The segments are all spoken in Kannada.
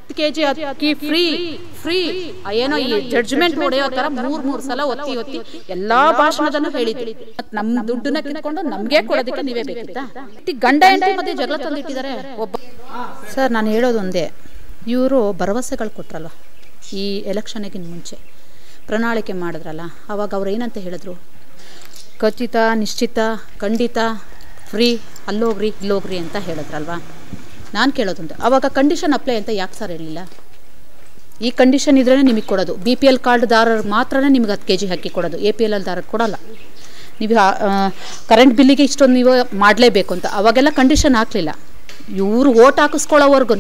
ಹತ್ತು ಕೆ ಜಿ ಅಕ್ಕಿ ಫ್ರೀ ಫ್ರೀ ಏನೋ ಈ ಜಡ್ಜ್ಮೆಂಟ್ ಹೊಡೆಯೋ ತರ ಮೂರ್ ಮೂರ್ ಸಲ ಒತ್ತಿ ಒತ್ತಿ ಎಲ್ಲಾ ಭಾಷಣದಲ್ಲೂ ಹೇಳಿದ್ವಿ ಮತ್ತ್ ನಮ್ ದುಡ್ಡನ್ನ ಕಿತ್ಕೊಂಡು ನಮ್ಗೆ ಕೊಡೋದಕ್ಕೆ ನೀವೇ ಬೇಕಿತ್ತಾ ಈ ಗಂಡ ಹೆಂಡತಿ ಮಧ್ಯೆ ಜಗಳ ತಂದಿಟ್ಟಿದ್ದಾರೆ ಒಬ್ಬ ಸರ್ ನಾನು ಹೇಳೋದು ಒಂದೇ ಇವರು ಭರವಸೆಗಳು ಕೊಟ್ರಲ್ವ ಈ ಎಲೆಕ್ಷನ್ಗಿಂತ ಮುಂಚೆ ಪ್ರಣಾಳಿಕೆ ಮಾಡಿದ್ರಲ್ಲ ಅವಾಗ ಅವ್ರು ಏನಂತ ಹೇಳಿದ್ರು ಖಚಿತ ನಿಶ್ಚಿತ ಖಂಡಿತ ಫ್ರೀ ಅಲ್ಲೋಗ್ರಿ ಇಲ್ಲೋಗ್ರಿ ಅಂತ ಹೇಳಿದ್ರಲ್ವಾ ನಾನು ಕೇಳೋದುಂಟು ಅವಾಗ ಕಂಡೀಷನ್ ಅಪ್ಲೈ ಅಂತ ಯಾಕೆ ಸರ್ ಹೇಳಿಲ್ಲ ಈ ಕಂಡೀಷನ್ ಇದ್ರೇ ನಿಮಗೆ ಕೊಡೋದು ಬಿ ಪಿ ಎಲ್ ಕಾರ್ಡ್ದಾರರು ಮಾತ್ರನೇ ನಿಮ್ಗೆ ಹತ್ತು ಕೆ ಜಿ ಅಕ್ಕಿ ಕೊಡೋದು ಎ ಪಿ ಎಲ್ ಎಲ್ದಾರರು ಕೊಡೋಲ್ಲ ನೀವು ಕರೆಂಟ್ ಬಿಲ್ಲಿಗೆ ಇಷ್ಟೊಂದು ನೀವು ಮಾಡಲೇಬೇಕು ಅಂತ ಅವಾಗೆಲ್ಲ ಕಂಡೀಷನ್ ಹಾಕಲಿಲ್ಲ ಇವರು ಓಟ್ ಹಾಕಿಸ್ಕೊಳ್ಳೋವರೆಗೂ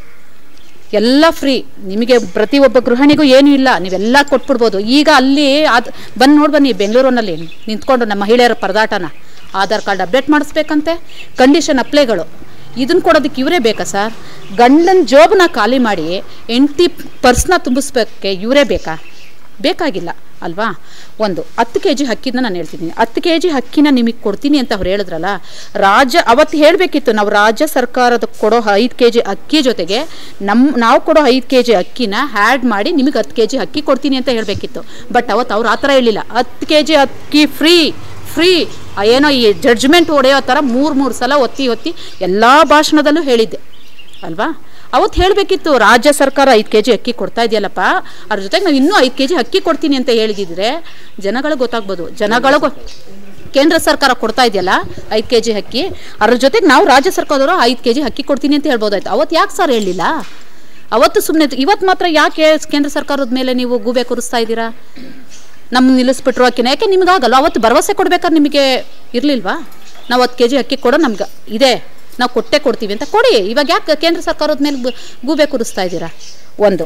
ಎಲ್ಲ ಫ್ರೀ ನಿಮಗೆ ಪ್ರತಿಯೊಬ್ಬ ಗೃಹಿಣಿಗೂ ಏನೂ ಇಲ್ಲ ನೀವೆಲ್ಲ ಕೊಟ್ಬಿಡ್ಬೋದು ಈಗ ಅಲ್ಲಿ ಅದು ಬಂದು ನೋಡಿ ಬನ್ನಿ ಬೆಂಗಳೂರಿನಲ್ಲಿ ನಿಂತ್ಕೊಂಡು ನಮ್ಮ ಮಹಿಳೆಯರ ಪರದಾಟನ ಆಧಾರ್ ಕಾರ್ಡ್ ಅಪ್ಡೇಟ್ ಮಾಡಿಸ್ಬೇಕಂತೆ ಕಂಡೀಷನ್ ಅಪ್ಲೈಗಳು ಇದನ್ನು ಕೊಡೋದಕ್ಕೆ ಇವರೇ ಬೇಕಾ ಸರ್ ಗಂಡನ ಜಾಬ್ನ ಖಾಲಿ ಮಾಡಿ ಹೆಂಡ್ತಿ ಪರ್ಸ್ನ ತುಂಬಿಸ್ಬೇಕೆ ಇವರೇ ಬೇಕಾ ಬೇಕಾಗಿಲ್ಲ ಅಲ್ವಾ ಒಂದು ಹತ್ತು ಕೆ ಜಿ ಅಕ್ಕಿನ ನಾನು ಹೇಳ್ತಿದ್ದೀನಿ ಹತ್ತು ಕೆ ಜಿ ಅಕ್ಕಿನ ನಿಮಗೆ ಕೊಡ್ತೀನಿ ಅಂತ ಅವ್ರು ಹೇಳಿದ್ರಲ್ಲ ರಾಜ್ಯ ಅವತ್ತು ಹೇಳಬೇಕಿತ್ತು ನಾವು ರಾಜ್ಯ ಸರ್ಕಾರದ ಕೊಡೋ ಐದು ಕೆ ಜಿ ಅಕ್ಕಿ ಜೊತೆಗೆ ನಮ್ಮ ನಾವು ಕೊಡೋ ಐದು ಕೆ ಜಿ ಅಕ್ಕಿನ ಹ್ಯಾಡ್ ಮಾಡಿ ನಿಮಗೆ ಹತ್ತು ಕೆ ಜಿ ಅಕ್ಕಿ ಕೊಡ್ತೀನಿ ಅಂತ ಹೇಳಬೇಕಿತ್ತು ಬಟ್ ಅವತ್ತು ಅವ್ರು ಆ ಥರ ಹೇಳಿಲ್ಲ ಹತ್ತು ಕೆ ಜಿ ಅಕ್ಕಿ ಫ್ರೀ ಫ್ರೀ ಏನೋ ಈ ಜಡ್ಜ್ಮೆಂಟ್ ಹೊಡೆಯೋ ಥರ ಮೂರು ಮೂರು ಸಲ ಒತ್ತಿ ಒತ್ತಿ ಎಲ್ಲ ಭಾಷಣದಲ್ಲೂ ಹೇಳಿದ್ದೆ ಅಲ್ವಾ ಅವತ್ತು ಹೇಳಬೇಕಿತ್ತು ರಾಜ್ಯ ಸರ್ಕಾರ ಐದು ಕೆ ಜಿ ಅಕ್ಕಿ ಕೊಡ್ತಾ ಇದೆಯಲ್ಲಪ್ಪ ಅದ್ರ ಜೊತೆಗೆ ನಾವು ಇನ್ನೂ ಐದು ಕೆ ಜಿ ಅಕ್ಕಿ ಕೊಡ್ತೀನಿ ಅಂತ ಹೇಳಿದಿದ್ರೆ ಜನಗಳಿಗೆ ಗೊತ್ತಾಗ್ಬೋದು ಜನಗಳಿಗೂ ಕೇಂದ್ರ ಸರ್ಕಾರ ಕೊಡ್ತಾ ಇದೆಯಲ್ಲ ಐದು ಕೆ ಜಿ ಅಕ್ಕಿ ಅದ್ರ ಜೊತೆಗೆ ನಾವು ರಾಜ್ಯ ಸರ್ಕಾರದವರು ಐದು ಕೆ ಜಿ ಅಕ್ಕಿ ಕೊಡ್ತೀನಿ ಅಂತ ಹೇಳ್ಬೋದಾಯ್ತು ಅವತ್ತು ಯಾಕೆ ಸರ್ ಹೇಳಿಲ್ಲ ಅವತ್ತು ಸುಮ್ಮನೆ ಇವತ್ತು ಮಾತ್ರ ಯಾಕೆ ಕೇಂದ್ರ ಸರ್ಕಾರದ ಮೇಲೆ ನೀವು ಗೂಬೆ ಕೂರಿಸ್ತಾ ಇದ್ದೀರಾ ನಮ್ಮ ನಿಲ್ಲಿಸ್ಬಿಟ್ರು ಅಕ್ಕಿನ ಯಾಕೆ ನಿಮ್ಗಾಗಲ್ಲ ಅವತ್ತು ಭರವಸೆ ಕೊಡ್ಬೇಕಾದ್ರೆ ನಿಮಗೆ ಇರಲಿಲ್ವಾ ನಾವು ಹತ್ತು ಕೆ ಜಿ ಅಕ್ಕಿ ಕೊಡೋ ನಮ್ಗೆ ಇದೆ ನಾವು ಕೊಟ್ಟೆ ಕೊಡ್ತೀವಿ ಅಂತ ಕೊಡಿ ಇವಾಗ ಯಾಕೆ ಕೇಂದ್ರ ಸರ್ಕಾರದ ಮೇಲೆ ಗು- ಗೂಬೆ ಕೂರಿಸ್ತಾ ಇದ್ದೀರಾ ಒಂದು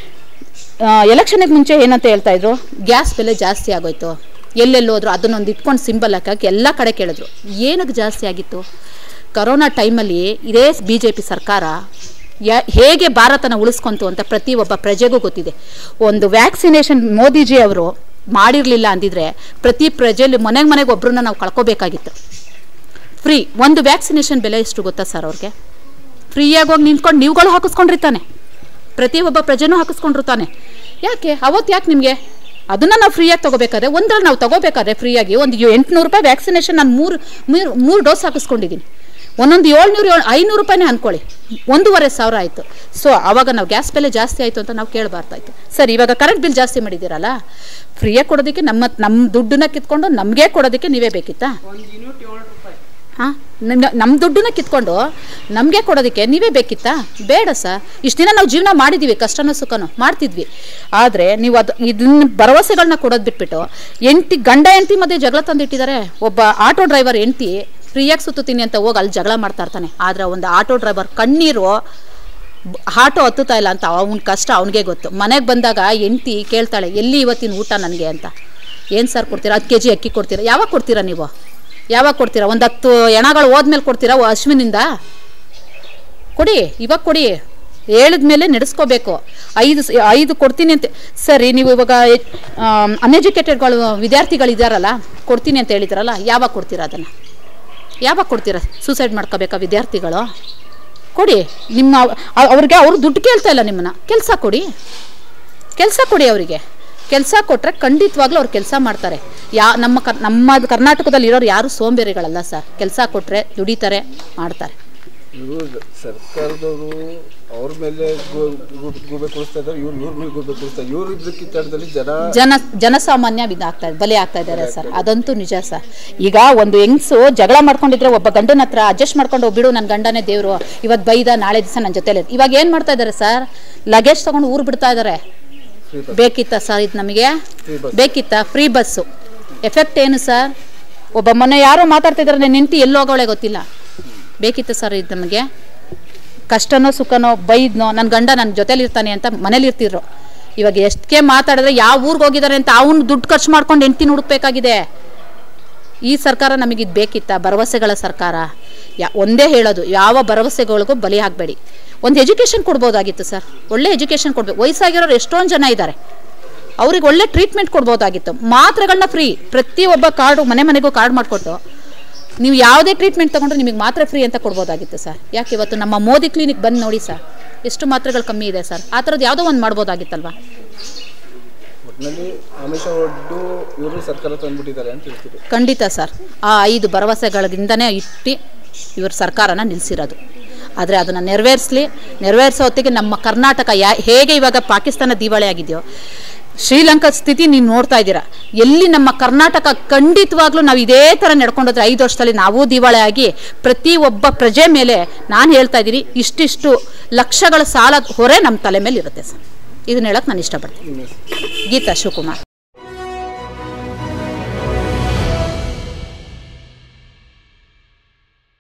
ಎಲೆಕ್ಷನ್ಗೆ ಮುಂಚೆ ಏನಂತ ಹೇಳ್ತಾ ಇದ್ರು ಗ್ಯಾಸ್ ಬೆಲೆ ಜಾಸ್ತಿ ಆಗೋಯ್ತು ಎಲ್ಲೆಲ್ಲಿ ಹೋದ್ರು ಅದನ್ನೊಂದು ಇಟ್ಕೊಂಡು ಸಿಂಬಲ್ ಹಾಕಕ್ಕೆ ಎಲ್ಲ ಕಡೆ ಕೇಳಿದ್ರು ಏನಕ್ಕೆ ಜಾಸ್ತಿ ಆಗಿತ್ತು ಕರೋನಾ ಟೈಮಲ್ಲಿ ಇದೇ ಬಿ ಜೆ ಪಿ ಸರ್ಕಾರ ಯಾ ಹೇಗೆ ಭಾರತನ ಉಳಿಸ್ಕೊಂತು ಅಂತ ಪ್ರತಿಯೊಬ್ಬ ಪ್ರಜೆಗೂ ಗೊತ್ತಿದೆ ಒಂದು ವ್ಯಾಕ್ಸಿನೇಷನ್ ಮೋದಿಜಿ ಅವರು ಮಾಡಿರಲಿಲ್ಲ ಅಂದಿದ್ರೆ ಪ್ರತಿ ಪ್ರಜೆಯಲ್ಲಿ ಮನೆಗೆ ಮನೆಗೆ ಒಬ್ಬರನ್ನ ನಾವು ಕಳ್ಕೊಬೇಕಾಗಿತ್ತು ಫ್ರೀ ಒಂದು ವ್ಯಾಕ್ಸಿನೇಷನ್ ಬೆಲೆ ಎಷ್ಟು ಗೊತ್ತಾ ಸರ್ ಅವ್ರಿಗೆ ಫ್ರೀಯಾಗಿ ಹೋಗಿ ನಿಂತ್ಕೊಂಡು ನೀವುಗಳು ಹಾಕಿಸ್ಕೊಂಡಿರ್ತಾನೆ ಪ್ರತಿಯೊಬ್ಬ ಪ್ರಜೆನೂ ಹಾಕಿಸ್ಕೊಂಡಿರ್ತಾನೆ ಯಾಕೆ ಅವತ್ತು ಯಾಕೆ ನಿಮಗೆ ಅದನ್ನು ನಾವು ಫ್ರೀಯಾಗಿ ತೊಗೋಬೇಕಾದ್ರೆ ಒಂದ್ರಲ್ಲಿ ನಾವು ತೊಗೋಬೇಕಾದ್ರೆ ಫ್ರೀಯಾಗಿ ಒಂದು ಎಂಟುನೂರು ರೂಪಾಯಿ ವ್ಯಾಕ್ಸಿನೇಷನ್ ನಾನು ಮೂರು ಮೂರು ಮೂರು ಡೋಸ್ ಹಾಕಿಸ್ಕೊಂಡಿದ್ದೀನಿ ಒಂದೊಂದು ಏಳ್ನೂರು ಏಳು ಐನೂರು ರೂಪಾಯಿನೇ ಅಂದ್ಕೊಳ್ಳಿ ಒಂದೂವರೆ ಸಾವಿರ ಆಯಿತು ಸೊ ಆವಾಗ ನಾವು ಗ್ಯಾಸ್ ಬೆಲೆ ಜಾಸ್ತಿ ಆಯಿತು ಅಂತ ನಾವು ಕೇಳಬಾರ್ದಾಯ್ತು ಸರಿ ಇವಾಗ ಕರೆಂಟ್ ಬಿಲ್ ಜಾಸ್ತಿ ಮಾಡಿದ್ದೀರಲ್ಲ ಫ್ರೀಯಾಗಿ ಕೊಡೋದಕ್ಕೆ ನಮ್ಮ ನಮ್ಮ ದುಡ್ಡನ್ನ ಕಿತ್ಕೊಂಡು ನಮಗೆ ಕೊಡೋದಕ್ಕೆ ನೀವೇ ಬೇಕಿತ್ತಾ ಹಾಂ ನಮ್ಮ ದುಡ್ಡನ್ನ ಕಿತ್ಕೊಂಡು ನಮಗೆ ಕೊಡೋದಕ್ಕೆ ನೀವೇ ಬೇಕಿತ್ತಾ ಬೇಡ ಸರ್ ಇಷ್ಟು ದಿನ ನಾವು ಜೀವನ ಮಾಡಿದ್ದೀವಿ ಕಷ್ಟನೋ ಸುಖನೋ ಮಾಡ್ತಿದ್ವಿ ಆದರೆ ನೀವು ಅದು ಇದನ್ನ ಭರವಸೆಗಳನ್ನ ಕೊಡೋದು ಬಿಟ್ಬಿಟ್ಟು ಎಂಟಿ ಗಂಡ ಹೆಂಡತಿ ಮಧ್ಯೆ ಜಗಳ ತಂದಿಟ್ಟಿದ್ದಾರೆ ಒಬ್ಬ ಆಟೋ ಡ್ರೈವರ್ ಹೆಂಡತಿ ಫ್ರೀಯಾಗಿ ಸುತ್ತುತ್ತೀನಿ ಅಂತ ಹೋಗಿ ಅಲ್ಲಿ ಜಗಳ ಮಾಡ್ತಾ ಇರ್ತಾನೆ ಆದರೆ ಒಂದು ಆಟೋ ಡ್ರೈವರ್ ಕಣ್ಣೀರು ಬ- ಆಟೋ ಹತ್ತುತ್ತಾ ಇಲ್ಲ ಅಂತ ಅವ್ನ ಕಷ್ಟ ಅವನಿಗೆ ಗೊತ್ತು ಮನೆಗೆ ಬಂದಾಗ ಹೆಂಡ್ತಿ ಕೇಳ್ತಾಳೆ ಎಲ್ಲಿ ಇವತ್ತಿನ ಊಟ ನನಗೆ ಅಂತ ಏನು ಸರ್ ಕೊಡ್ತೀರಾ ಹತ್ತು ಕೆ ಜಿ ಅಕ್ಕಿ ಕೊಡ್ತೀರಾ ಯಾವಾಗ ಕೊಡ್ತೀರಾ ನೀವು ಯಾವಾಗ ಕೊಡ್ತೀರಾ ಒಂದು ಹತ್ತು ಎಣಗಳು ಹೋದ್ಮೇಲೆ ಕೊಡ್ತೀರಾ ಓ ಅಶ್ವಿನಿಂದ ಕೊಡಿ ಇವಾಗ ಕೊಡಿ ಹೇಳಿದ ಮೇಲೆ ನಡೆಸ್ಕೋಬೇಕು ಐದು ಸ- ಐದು ಕೊಡ್ತೀನಿ ಅಂತ ಸರಿ ನೀವು ಇವಾಗ ಅನ್ಎಜುಕೇಟೆಡ್ಗಳು ವಿದ್ಯಾರ್ಥಿಗಳಿದ್ದಾರಲ್ಲ ಕೊಡ್ತೀನಿ ಅಂತ ಹೇಳಿದ್ರಲ್ಲ ಯಾವಾಗ ಕೊಡ್ತೀರಾ ಅದನ್ನು ಯಾವಾಗ ಕೊಡ್ತೀರಾ ಸೂಸೈಡ್ ಮಾಡ್ಕೋಬೇಕಾ ವಿದ್ಯಾರ್ಥಿಗಳು ಕೊಡಿ ನಿಮ್ಮ ಅವ್- ಅವ್ರಿಗೆ ಅವ್ರು ದುಡ್ಡು ಕೇಳ್ತಾ ಇಲ್ಲ ನಿಮ್ಮನ್ನ ಕೆಲಸ ಕೊಡಿ ಕೆಲಸ ಕೊಡಿ ಅವರಿಗೆ ಕೆಲಸ ಕೊಟ್ಟರೆ ಖಂಡಿತವಾಗ್ಲೂ ಅವ್ರು ಕೆಲಸ ಮಾಡ್ತಾರೆ ಯಾ ನಮ್ಮ ಕರ್ ನಮ್ಮ ಕರ್ನಾಟಕದಲ್ಲಿ ಇರೋರು ಯಾರು ಸೋಂಬೇರಿಗಳಲ್ಲ ಸರ್ ಕೆಲಸ ಕೊಟ್ಟರೆ ದುಡಿತಾರೆ ಮಾಡ್ತಾರೆ ಇವರು ಸರ್ಕಾರದವರು ಅವ್ರ ಮೇಲೆ ಗು- ಗು- ಗೂಬೆ ಕೂರಿಸ್ತಾ ಇದ್ದಾರೆ ಇವ್ರು ಇವ್ರ ಮೇಲೆ ಗೂಬೆ ಕೂರಿಸ್ತಾ ಇವ್ರು ಇದ್ರ ಕಿತ್ತಾಟದಲ್ಲಿ ಜನ ಜನ ಜನಸಾಮಾನ್ಯ ಇದಾಗ್ತಾ ಬಲಿ ಆಗ್ತಾ ಇದ್ದಾರೆ ಸರ್ ಅದಂತೂ ನಿಜ ಸರ್ ಈಗ ಒಂದು ಹೆಂಗ್ಸು ಜಗಳ ಮಾಡ್ಕೊಂಡಿದ್ರೆ ಒಬ್ಬ ಗಂಡನ ಹತ್ರ ಅಡ್ಜಸ್ಟ್ ಮಾಡ್ಕೊಂಡು ಬಿಡು ನನ್ನ ಗಂಡನೇ ದೇವರು ಇವತ್ತು ಬೈದ ನಾಳೆ ದಿವಸ ನನ್ನ ಜೊತೆಲಿ ಇವಾಗ ಏನು ಮಾಡ್ತಾ ಇದ್ದಾರೆ ಸರ್ ಲಗೇಜ್ ತಗೊಂಡು ಊರು ಬಿಡ್ತಾ ಇದ್ದಾರೆ ಫ್ರೀ ಬಸ್ ಬೇಕಿತ್ತಾ ಸರ್ ಇದು ನಮಗೆ ಫ್ರೀ ಬಸ್ ಬೇಕಿತ್ತಾ ಫ್ರೀ ಬಸ್ಸು ಎಫೆಕ್ಟ್ ಏನು ಸರ್ ಒಬ್ಬ ಮೊನ್ನೆ ಯಾರೋ ಮಾತಾಡ್ತಿದ್ದಾರೆ ನನ್ನ ಹೆಂಡತಿ ಎಲ್ಲೋಗೋಳೆ ಗೊತ್ತಿಲ್ಲ ಬೇಕಿತ್ತು ಸರ್ ಇದು ನಮಗೆ ಕಷ್ಟನೋ ಸುಖನೋ ಬೈದ್ನೋ ನನ್ನ ಗಂಡ ನನ್ನ ಜೊತೆಲಿ ಇರ್ತಾನೆ ಅಂತ ಮನೇಲಿ ಇರ್ತಿದ್ರು ಇವಾಗ ಎಷ್ಟಕ್ಕೆ ಮಾತಾಡಿದ್ರೆ ಯಾವ ಊರಿಗೆ ಹೋಗಿದ್ದಾರೆ ಅಂತ ಅವ್ನು ದುಡ್ಡು ಖರ್ಚು ಮಾಡ್ಕೊಂಡು ಹೆಂಡ್ತಿನ ಹುಡುಕ್ಬೇಕಾಗಿದೆ ಈ ಸರ್ಕಾರ ನಮಗೆ ಇದು ಬೇಕಿತ್ತ ಭರವಸೆಗಳ ಸರ್ಕಾರ ಯಾ ಒಂದೇ ಹೇಳೋದು ಯಾವ ಭರವಸೆಗಳಿಗೂ ಬಲಿ ಆಗಬೇಡಿ ಒಂದು ಎಜುಕೇಷನ್ ಕೊಡ್ಬೋದಾಗಿತ್ತು ಸರ್ ಒಳ್ಳೆ ಎಜುಕೇಷನ್ ಕೊಡ್ಬೇಕು ವಯಸ್ಸಾಗಿರೋರು ಎಷ್ಟೊಂದು ಜನ ಇದ್ದಾರೆ ಅವ್ರಿಗೆ ಒಳ್ಳೆ ಟ್ರೀಟ್ಮೆಂಟ್ ಕೊಡ್ಬೋದಾಗಿತ್ತು ಮಾತ್ರೆಗಳನ್ನ ಫ್ರೀ ಪ್ರತಿಯೊಬ್ಬ ಕಾರ್ಡು ಮನೆ ಮನೆಗೂ ಕಾರ್ಡ್ ಮಾಡಿಕೊಟ್ಟು ನೀವು ಯಾವುದೇ ಟ್ರೀಟ್ಮೆಂಟ್ ತೊಗೊಂಡ್ರೆ ನಿಮಗೆ ಮಾತ್ರೆ ಫ್ರೀ ಅಂತ ಕೊಡ್ಬೋದಾಗಿತ್ತು ಸರ್ ಯಾಕೆ ಇವತ್ತು ನಮ್ಮ ಮೋದಿ ಕ್ಲಿನಿಕ್ ಬಂದು ನೋಡಿ ಸರ್ ಎಷ್ಟು ಮಾತ್ರೆಗಳು ಕಮ್ಮಿ ಇದೆ ಸರ್ ಆ ಥರದ್ದು ಯಾವುದೋ ಒಂದು ಮಾಡ್ಬೋದಾಗಿತ್ತಲ್ವಾ ಒಟ್ಟಿನಲ್ಲಿ ಆಮಿಷ ಒಡ್ಡು ಇವರು ಸರ್ಕಾರ ತಂದ್ಬಿಟ್ಟಿದ್ದಾರೆ ಅಂತ ಹೇಳ್ತೀರಿ ಖಂಡಿತ ಸರ್ ಆ ಐದು ಭರವಸೆಗಳಿಂದನೇ ಇಟ್ಟು ಇವರು ಸರ್ಕಾರನ ನಿಲ್ಲಿಸಿರೋದು ಆದರೆ ಅದನ್ನು ನೆರವೇರಿಸಲಿ ನೆರವೇರಿಸೋ ಹೊತ್ತಿಗೆ ನಮ್ಮ ಕರ್ನಾಟಕ ಯಾ ಹೇಗೆ ಇವಾಗ ಪಾಕಿಸ್ತಾನ ದಿವಾಳಿ ಆಗಿದೆಯೋ ಶ್ರೀಲಂಕಾ ಸ್ಥಿತಿ ನೀವು ನೋಡ್ತಾ ಇದ್ದೀರಾ ಎಲ್ಲಿ ನಮ್ಮ ಕರ್ನಾಟಕ ಖಂಡಿತವಾಗ್ಲೂ ನಾವು ಇದೇ ಥರ ನಡ್ಕೊಂಡೋದ್ರೆ ಐದು ವರ್ಷದಲ್ಲಿ ನಾವು ದಿವಾಳಿ ಆಗಿ ಪ್ರತಿ ಒಬ್ಬ ಪ್ರಜೆ ಮೇಲೆ ನಾನು ಹೇಳ್ತಾ ಇದ್ದೀನಿ ಇಷ್ಟಿಷ್ಟು ಲಕ್ಷಗಳ ಸಾಲ ಹೊರೆ ನಮ್ಮ ತಲೆ ಮೇಲೆ ಇರುತ್ತೆ ಸರ್ ಇದನ್ನ ಹೇಳಕ್ಕೆ ನಾನು ಇಷ್ಟಪಡ್ತೀನಿ ನಿಮ್ಮ ಹೆಸರು? ಗೀತಾ ಶಿವಕುಮಾರ್